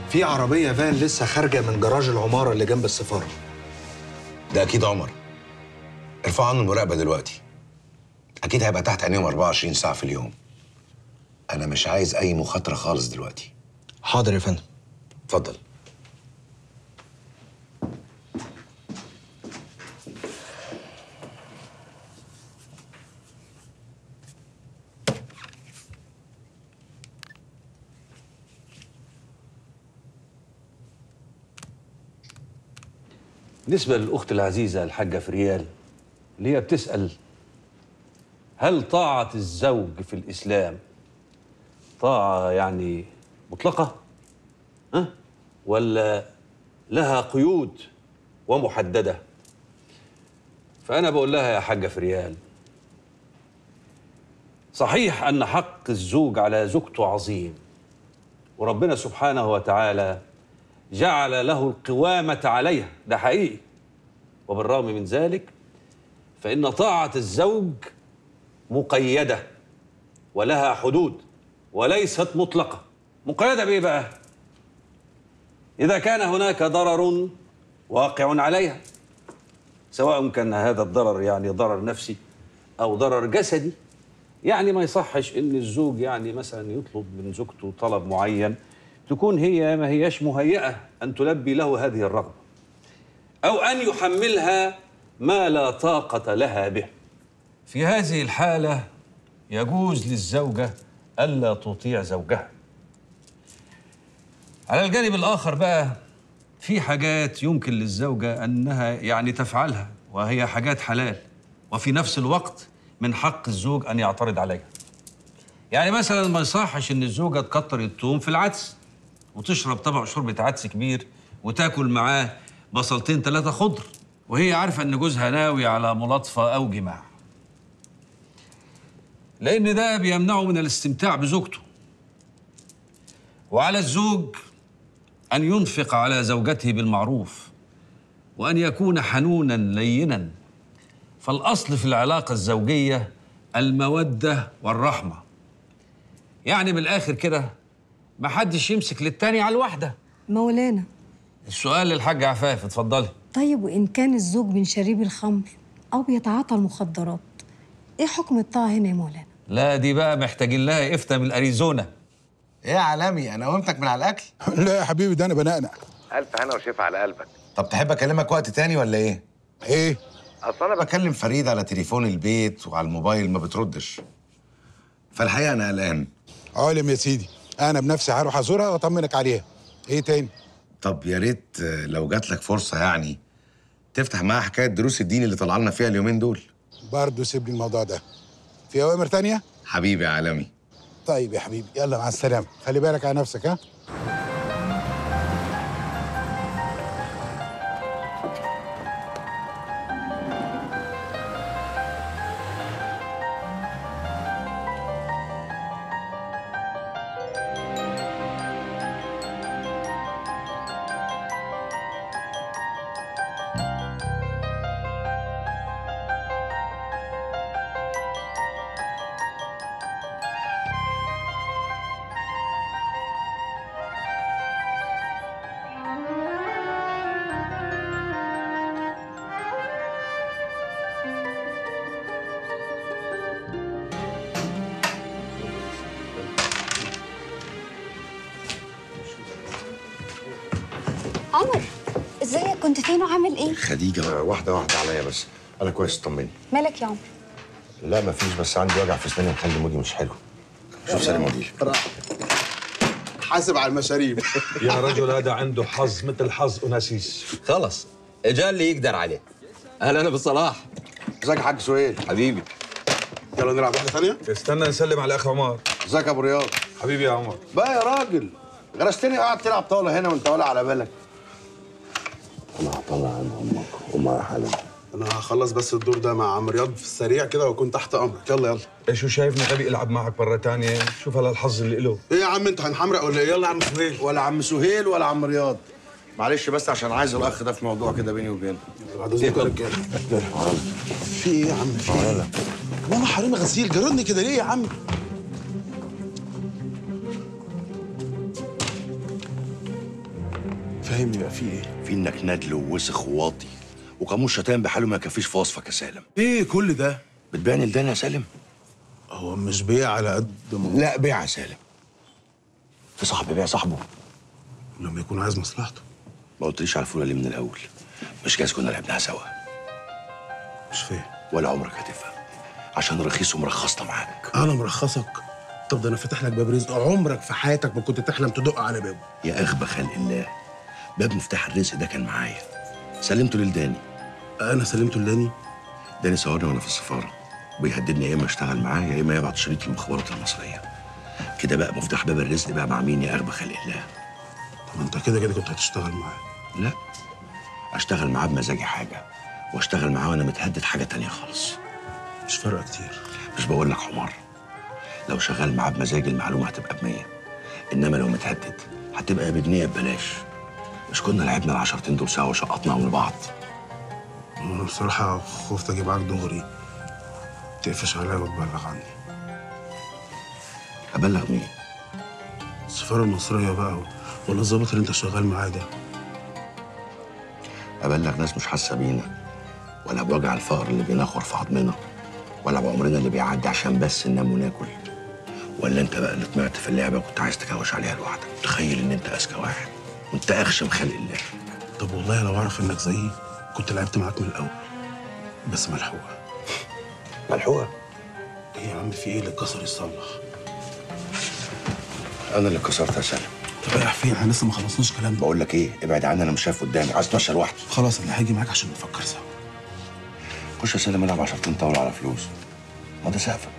في عربيه فان لسه خارجه من جراج العماره اللي جنب السفاره ده اكيد عمر ارفعوا عنه المراقبه دلوقتي اكيد هيبقى تحت عينيهم 24 ساعه في اليوم انا مش عايز اي مخاطره خالص دلوقتي حاضر يا فندم اتفضل بالنسبة للأخت العزيزة الحاجة فريال اللي هي بتسأل هل طاعة الزوج في الإسلام طاعة يعني مطلقة؟ ها؟ ولا لها قيود ومحددة؟ فأنا بقول لها يا حاجة فريال صحيح أن حق الزوج على زوجته عظيم وربنا سبحانه وتعالى جعل له القوامة عليها ده حقيقي وبالرغم من ذلك فإن طاعة الزوج مقيدة ولها حدود وليست مطلقة مقيدة بإيه بقى؟ إذا كان هناك ضرر واقع عليها سواء كان هذا الضرر يعني ضرر نفسي أو ضرر جسدي يعني ما يصحش إن الزوج يعني مثلا يطلب من زوجته طلب معين تكون هي ما هيش مهيئة أن تلبي له هذه الرغبة أو أن يحملها ما لا طاقة لها به في هذه الحالة يجوز للزوجة ألا تطيع زوجها على الجانب الآخر بقى في حاجات يمكن للزوجة أنها يعني تفعلها وهي حاجات حلال وفي نفس الوقت من حق الزوج أن يعترض عليها يعني مثلا ما يصحش ان الزوجه تكتر الثوم في العدس وتشرب طبق شوربه عدس كبير وتاكل معاه بصلتين ثلاثه خضر وهي عارفه ان جوزها ناوي على ملاطفه او جماع لان ده بيمنعه من الاستمتاع بزوجته وعلى الزوج ان ينفق على زوجته بالمعروف وان يكون حنونا لينا فالاصل في العلاقه الزوجيه الموده والرحمه يعني من الاخر كده ما حدش يمسك للتاني على الواحده مولانا السؤال للحاج عفاف اتفضلي طيب وإن كان الزوج من شريب الخمر أو بيتعاطى المخدرات إيه حكم الطاعة هنا يا مولانا؟ لا دي بقى محتاجين لها افتة من اريزونا ايه يا عالمي انا قومتك من على الاكل لا يا حبيبي ده انا بنقنق الف هنا وشفا على قلبك طب تحب اكلمك وقت تاني ولا ايه ايه اصل انا بكلم فريد على تليفون البيت وعلى الموبايل ما بتردش فالحقيقه انا قلقان عالم يا سيدي انا بنفسي هروح ازورها واطمنك عليها ايه تاني طب يا ريت آه، لو جات لك فرصه يعني تفتح معاها حكايه دروس الدين اللي طلع لنا فيها اليومين دول برضه سيب لي الموضوع ده في اوامر تانية حبيبي يا عالمي طيب يا حبيبي يلا مع السلامه خلي بالك على نفسك ها عمر ازيك كنت فين وعامل ايه؟ خديجه واحده واحده عليا بس انا كويس طمني مالك يا عمر؟ لا مفيش بس عندي وجع في اسناني مخلي مودي مش حلو شوف سليم موديل حاسب على المشاريب يا رجل هذا عنده حظ مثل حظ أناسيس خلص اجا اللي يقدر عليه اهلا انا بالصلاح ازيك يا حاج سهيل حبيبي يلا نلعب واحده ثانيه استنى نسلم على اخ عمر ازيك يا ابو رياض حبيبي يا عمر بقى يا راجل غرستني قاعد تلعب طاوله هنا وانت ولا على بالك انا هطلع عن امك وما يا حلم انا هخلص بس الدور ده مع عم رياض في السريع كده واكون تحت امرك يلا يلا ايش شو شايفني غبي العب معك مره تانية شوف هلا الحظ اللي له ايه يا عم انت هنحمرق ولا ايه يلا يا عم سهيل ولا عم سهيل ولا عم رياض معلش بس عشان عايز الاخ ده في موضوع كده بيني وبينه بعد اذنك يا رجاله في ايه يا عم في ايه ماما حريم غسيل جردني كده ليه يا عم فهمني بقى في ايه في انك ندل ووسخ وواطي وقاموس شتان بحاله ما يكفيش في وصفك يا سالم ايه كل ده بتبيعني لداني يا سالم هو مش بيع على قد ما لا بيع يا سالم في صاحب بيع صاحبه لما يكون عايز مصلحته ما قلتليش على الفوله ليه من الاول مش جايز كنا لعبناها سوا مش فاهم ولا عمرك هتفهم عشان رخيص ومرخصنا معاك انا مرخصك طب ده انا فاتح لك باب رزق عمرك في حياتك ما كنت تحلم تدق على بابه يا اغبى خلق الله باب مفتاح الرزق ده كان معايا سلمته للداني انا سلمته لداني داني صورني وانا في السفاره وبيهددني يا اما اشتغل معاه يا اما يبعت شريط المخابرات المصريه كده بقى مفتاح باب الرزق بقى مع مين يا اغبى خلق الله طب انت كده كده كنت هتشتغل معاه لا اشتغل معاه بمزاجي حاجه واشتغل معاه وانا متهدد حاجه تانية خالص مش فارقه كتير مش بقول لك حمار لو شغال معاه بمزاج المعلومه هتبقى بمية انما لو متهدد هتبقى بجنيه ببلاش مش كنا لعبنا العشرتين دول سوا وشقطناهم لبعض انا بصراحه خفت اجي معاك دغري تقفش عليا وتبلغ عني ابلغ مين السفاره المصريه بقى ولا الظابط اللي انت شغال معاه ده ابلغ ناس مش حاسه بينا ولا بوجع الفقر اللي بينخر في عظمنا ولا بعمرنا اللي بيعدي عشان بس ننام وناكل ولا انت بقى اللي طمعت في اللعبه وكنت عايز تكوش عليها لوحدك تخيل ان انت اذكى واحد وانت اخشم خلق الله طب والله لو اعرف انك زيي كنت لعبت معاك من الاول بس ملحوقه ملحوقه ايه يا عم في ايه اللي اتكسر يصلح انا اللي كسرت يا سالم طب رايح فين احنا لسه ما خلصناش كلامنا بقول لك ايه ابعد عني انا مش شايف قدامي عايز اتمشى لوحدي خلاص انا هاجي معاك عشان نفكر سوا خش يا سالم العب عشرتين طاوله على فلوس ما ده سقفك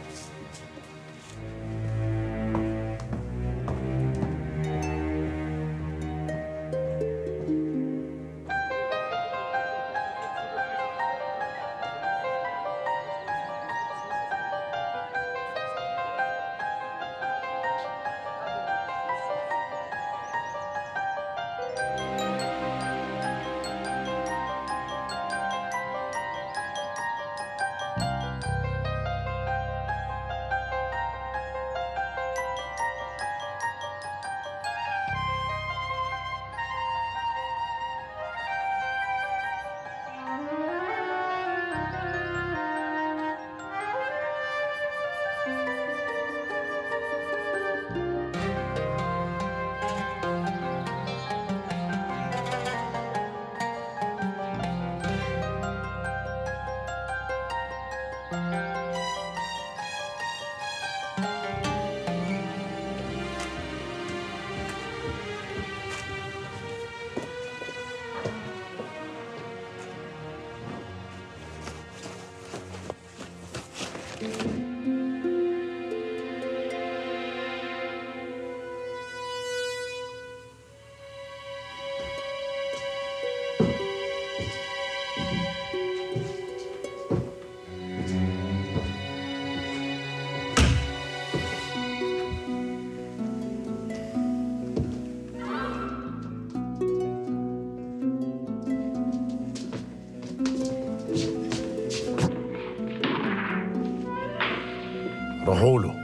روحوا له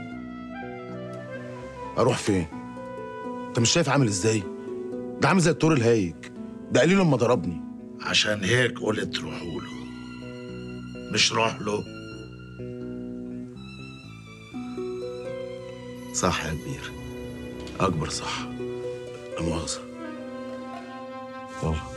اروح فين انت مش شايف عامل ازاي ده عامل زي الطور الهايج ده قليل لما ضربني عشان هيك قلت روحوا له مش روح له صح يا كبير اكبر صح لا مؤاخذه يلا